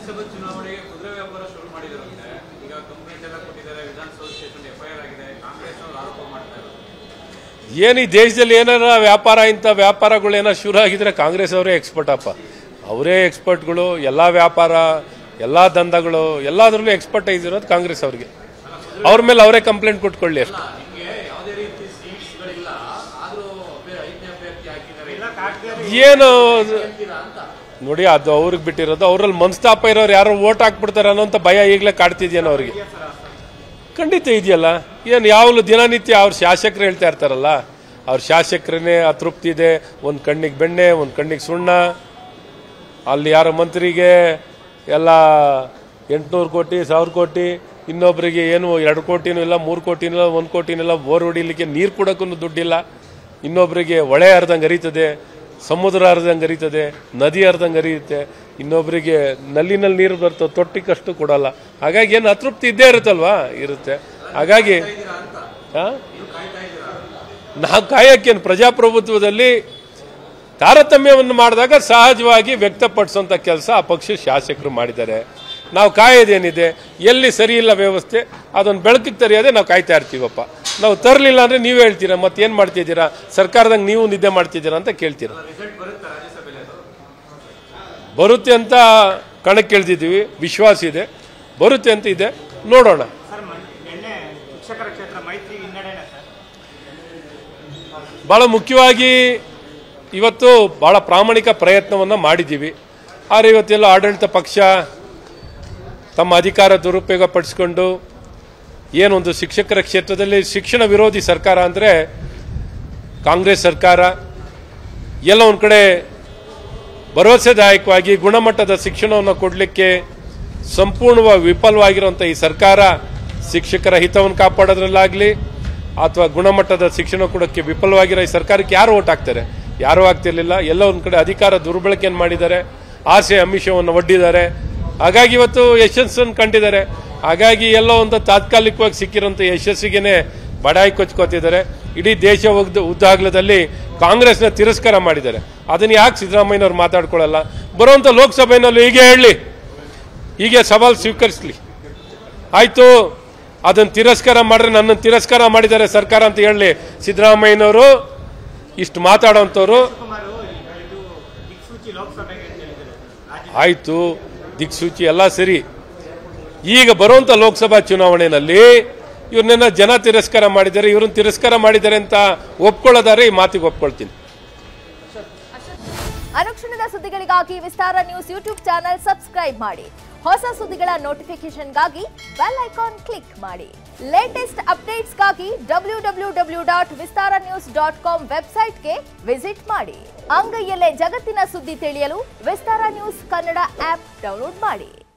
ರಾಜ್ಯಸಭಾ ಚುನಾವಣೆಗೆ ಕುದುರೆ ವ್ಯಾಪಾರ ಶುರು ಮಾಡಿದಾರಂತೆ ಈಗ ಕಂಪ್ಲೇಂಟ್ ಎಲ್ಲ ಕೊಟ್ಟಿದ್ದಾರೆ ವಿಧಾನಸೌಧ ಸ್ಟೇಷನ್ ಎಫ್ಐಆರ್ ಆಗಿದೆ ಕಾಂಗ್ರೆಸ್ ಅವರು ಆರೋಪ ಮಾಡ್ತಾ ಇದ್ದಾರೆ ಏನು ಈ ದೇಶದಲ್ಲಿ ಏನಾರ ವ್ಯಾಪಾರ ಇಂಥ ವ್ಯಾಪಾರಗಳು ಏನಾರು ಶುರು ಆಗಿದ್ರೆ ಕಾಂಗ್ರೆಸ್ ಅವರೇ ಎಕ್ಸ್ಪರ್ಟ್ ಅಪ್ಪ ಅವರೇ ಎಕ್ಸ್ಪರ್ಟ್ಗಳು ಎಲ್ಲ ವ್ಯಾಪಾರ ಎಲ್ಲ ದಂಧಗಳು ಎಲ್ಲದರಲ್ಲೂ ಎಕ್ಸ್ಪರ್ಟೈಸ್ ಇರೋದು ಕಾಂಗ್ರೆಸ್ ಅವರಿಗೆ ಅವ್ರ ಮೇಲೆ ಅವರೇ ಕಂಪ್ಲೇಂಟ್ ಕೊಟ್ಕೊಳ್ಳಿ ಅಷ್ಟು ನಿಮಗೆ ಯಾವುದೇ ರೀತಿ ಸೀಟ್ಸ್ಗಳಿಲ್ಲ ಆದರೂ ಐದನೇ ಅಭ್ಯರ್ಥಿ ಹಾಕಿದ್ದಾರೆ ಏನು ಅಂತೀರಾ ಅಂತ ನೋಡಿ ಅದು ಅವ್ರಿಗೆ ಬಿಟ್ಟಿರೋದು ಅವ್ರಲ್ಲಿ ಮನಸ್ತಾಪ ಇರೋರು ಯಾರೋ ಓಟ್ ಹಾಕ್ಬಿಡ್ತಾರೆ ಅನ್ನೋಂಥ ಭಯ ಈಗಲೇ ಕಾಡ್ತಿದ್ಯಾನ ಅವ್ರಿಗೆ ಖಂಡಿತ ಇದೆಯಲ್ಲ ಏನು ಯಾವಾಗಲೂ ದಿನನಿತ್ಯ ಅವ್ರ ಶಾಸಕರು ಹೇಳ್ತಾ ಇರ್ತಾರಲ್ಲ ಅವ್ರ ಶಾಸಕರನ್ನೇ ಅತೃಪ್ತಿ ಇದೆ ಒಂದು ಕಣ್ಣಿಗೆ ಬೆಣ್ಣೆ ಒಂದು ಕಣ್ಣಿಗೆ ಸುಣ್ಣ ಅಲ್ಲಿ ಯಾರೋ ಮಂತ್ರಿಗೆ ಎಲ್ಲ ಎಂಟುನೂರು ಕೋಟಿ ಸಾವಿರ ಕೋಟಿ ಇನ್ನೊಬ್ಬರಿಗೆ ಏನು ಎರಡು ಕೋಟಿನೂ ಇಲ್ಲ ಮೂರು ಕೋಟಿನೂ ಇಲ್ಲ ಒಂದು ಕೋಟಿನೂ ಇಲ್ಲ ಬೋರ್ ಹೊಡಿಲಿಕ್ಕೆ ನೀರು ಕೊಡೋಕ್ಕೂ ದುಡ್ಡಿಲ್ಲ ಇನ್ನೊಬ್ಬರಿಗೆ ಹೊಳೆ ಹರಿದಂಗೆ ಹರಿತದೆ ಸಮುದ್ರ ಹರಿದಂಗೆ ಹರಿತದೆ ನದಿ ಹರಿದಂಗೆ ಹರಿಯುತ್ತೆ ಇನ್ನೊಬ್ಬರಿಗೆ ನಲ್ಲಿನಲ್ಲಿ ನೀರು ಬರ್ತದೆ ತೊಟ್ಟಿಗಷ್ಟು ಕೊಡಲ್ಲ ಹಾಗಾಗಿ ಏನು ಅತೃಪ್ತಿ ಇದ್ದೇ ಇರುತ್ತಲ್ವಾ ಇರುತ್ತೆ ಹಾಗಾಗಿ ಹಾ? ನಾವು ಕಾಯಕ್ಕೇನು ಪ್ರಜಾಪ್ರಭುತ್ವದಲ್ಲಿ ತಾರತಮ್ಯವನ್ನು ಮಾಡಿದಾಗ ಸಹಜವಾಗಿ ವ್ಯಕ್ತಪಡಿಸುವಂಥ ಕೆಲಸ ಆ ಪಕ್ಷ ಶಾಸಕರು ಮಾಡಿದ್ದಾರೆ ನಾವು ಕಾಯೋದೇನಿದೆ ಎಲ್ಲಿ ಸರಿ ಇಲ್ಲ ವ್ಯವಸ್ಥೆ ಅದನ್ನು ಬೆಳಕಿಗೆ ತರೆಯೋದೇ ನಾವು ಕಾಯ್ತಾ ಇರ್ತೀವಪ್ಪ ನಾವು ತರಲಿಲ್ಲ ಅಂದರೆ ನೀವು ಹೇಳ್ತೀರಾ ಮತ್ತೇನು ಮಾಡ್ತಿದ್ದೀರಾ ಸರ್ಕಾರದಾಗ ನೀವು ನಿದ್ದೆ ಮಾಡ್ತಿದ್ದೀರಾ ಅಂತ ಕೇಳ್ತೀರಾ ರಿಸಲ್ಟ್ ಬರುತ್ತಾ ರಾಜ್ಯಸಭೆಯಲ್ಲಿ ಅದು ಬರುತ್ತೆ ಅಂತ ಕಣಕ್ಕೆ ಇಳಿದಿದ್ದೀವಿ ವಿಶ್ವಾಸ ಇದೆ ಬರುತ್ತೆ ಅಂತ ಇದೆ ನೋಡೋಣ ಸರ್ ಮೊನ್ನೆ- ನಿನ್ನೆ ಶಿಕ್ಷಕರ ಕ್ಷೇತ್ರ ಮೈತ್ರಿ ಹಿನ್ನಡೆನ ಸರ್ ಭಾಳ ಮುಖ್ಯವಾಗಿ ಇವತ್ತು ಭಾಳ ಪ್ರಾಮಾಣಿಕ ಪ್ರಯತ್ನವನ್ನು ಮಾಡಿದ್ದೀವಿ ಆದರೆ ಇವತ್ತೆಲ್ಲ ಆಡಳಿತ ಪಕ್ಷ ತಮ್ಮ ಅಧಿಕಾರ ದುರುಪಯೋಗ ಪಡಿಸ್ಕೊಂಡು ಏನೊಂದು ಶಿಕ್ಷಕರ ಕ್ಷೇತ್ರದಲ್ಲಿ ಶಿಕ್ಷಣ ವಿರೋಧಿ ಸರ್ಕಾರ ಅಂದರೆ ಕಾಂಗ್ರೆಸ್ ಸರ್ಕಾರ ಎಲ್ಲ ಒಂದು ಕಡೆ ಭರವಸೆದಾಯಕವಾಗಿ ಗುಣಮಟ್ಟದ ಶಿಕ್ಷಣವನ್ನು ಕೊಡಲಿಕ್ಕೆ ಸಂಪೂರ್ಣವಾಗಿ ವಿಫಲವಾಗಿರುವಂಥ ಈ ಸರ್ಕಾರ ಶಿಕ್ಷಕರ ಹಿತವನ್ನು ಕಾಪಾಡೋದ್ರಲ್ಲಾಗಲಿ ಅಥವಾ ಗುಣಮಟ್ಟದ ಶಿಕ್ಷಣ ಕೊಡೋಕ್ಕೆ ವಿಫಲವಾಗಿರೋ ಈ ಸರ್ಕಾರಕ್ಕೆ ಯಾರು ಓಟ್ ಹಾಕ್ತಾರೆ ಯಾರೂ ಆಗ್ತಿರ್ಲಿಲ್ಲ ಎಲ್ಲ ಒಂದು ಕಡೆ ಅಧಿಕಾರ ದುರ್ಬಳಕೆಯನ್ನು ಮಾಡಿದ್ದಾರೆ ಆಸೆ ಅಮಿಷವನ್ನು ಒಡ್ಡಿದ್ದಾರೆ ಹಾಗಾಗಿ ಇವತ್ತು ಯಶಸ್ಸನ್ನು ಕಂಡಿದ್ದಾರೆ ಹಾಗಾಗಿ ಎಲ್ಲೋ ಒಂದು ತಾತ್ಕಾಲಿಕವಾಗಿ ಸಿಕ್ಕಿರೋಂಥ ಯಶಸ್ಸಿಗೆನೆ ಬಡಾಯಿ ಕೊಚ್ಕೋತಿದ್ದಾರೆ ಇಡೀ ದೇಶ ಉದ್ದ ಉದ್ದಾಗಲದಲ್ಲಿ ಕಾಂಗ್ರೆಸ್ನ ತಿರಸ್ಕಾರ ಮಾಡಿದ್ದಾರೆ ಅದನ್ನ ಯಾಕೆ ಸಿದ್ದರಾಮಯ್ಯನವ್ರು ಮಾತಾಡ್ಕೊಳ್ಳಲ್ಲ ಬರುವಂಥ ಲೋಕಸಭೆಯಲ್ಲೂ ಹೀಗೆ ಹೇಳಲಿ ಹೀಗೆ ಸವಾಲು ಸ್ವೀಕರಿಸಲಿ ಆಯ್ತು ಅದನ್ನು ತಿರಸ್ಕಾರ ಮಾಡಿದ್ರೆ ನನ್ನನ್ನು ತಿರಸ್ಕಾರ ಮಾಡಿದ್ದಾರೆ ಸರ್ಕಾರ ಅಂತ ಹೇಳಲಿ ಸಿದ್ದರಾಮಯ್ಯನವರು ಇಷ್ಟು ಮಾತಾಡೋಂಥವ್ರು ಕುಮಾರ್ ಇದು ದಿಕ್ಸೂಚಿ ಲೋಕಸಭೆಗೆ ಅಂತ ಹೇಳಿದ್ರು ರಾಜ್ಯ ಆಯ್ತು ದಿಕ್ಸೂಚಿ ಎಲ್ಲ ಸರಿ ಈಗ ಬರುವಂತ ಲೋಕಸಭಾ ಚುನಾವಣೆಯಲ್ಲಿ ಇವ್ರನ್ನೆಲ್ಲ ಜನ ತಿರಸ್ಕಾರ ಮಾಡಿದ್ದಾರೆ ಇವ್ರನ್ನ ತಿರಸ್ಕಾರ ಮಾಡಿದ್ದಾರೆ ಅಂತ ಒಪ್ಕೊಳ್ಳೋದಾರೆ ಈ ಮಾತಿಗೆ ಒಪ್ಕೊಳ್ತೀನಿ ಅನುಕ್ಷಣದ ಸುದ್ದಿಗಳಿಗಾಗಿ Vistara news YouTube channel subscribe ಮಾಡಿ ಹೊಸ ಸುದ್ದಿಗಳ ನೋಟಿಫಿಕೇಶನ್ಗಾಗಿ ಬೆಲ್ ಐಕಾನ್ ಕ್ಲಿಕ್ ಮಾಡಿ ಲೇಟೆಸ್ಟ್ ಅಪ್ಡೇಟ್ಸ್ಗಾಗಿ W W W dot Vistara news dot com ವೆಬ್ಸೈಟ್ಗೆ ವಿಸಿಟ್ ಮಾಡಿ ಅಂಗೈಯಲ್ಲೇ ಜಗತ್ತಿನ ಸುದ್ದಿ ತಿಳಿಯಲು Vistara news Kannada app download ಮಾಡಿ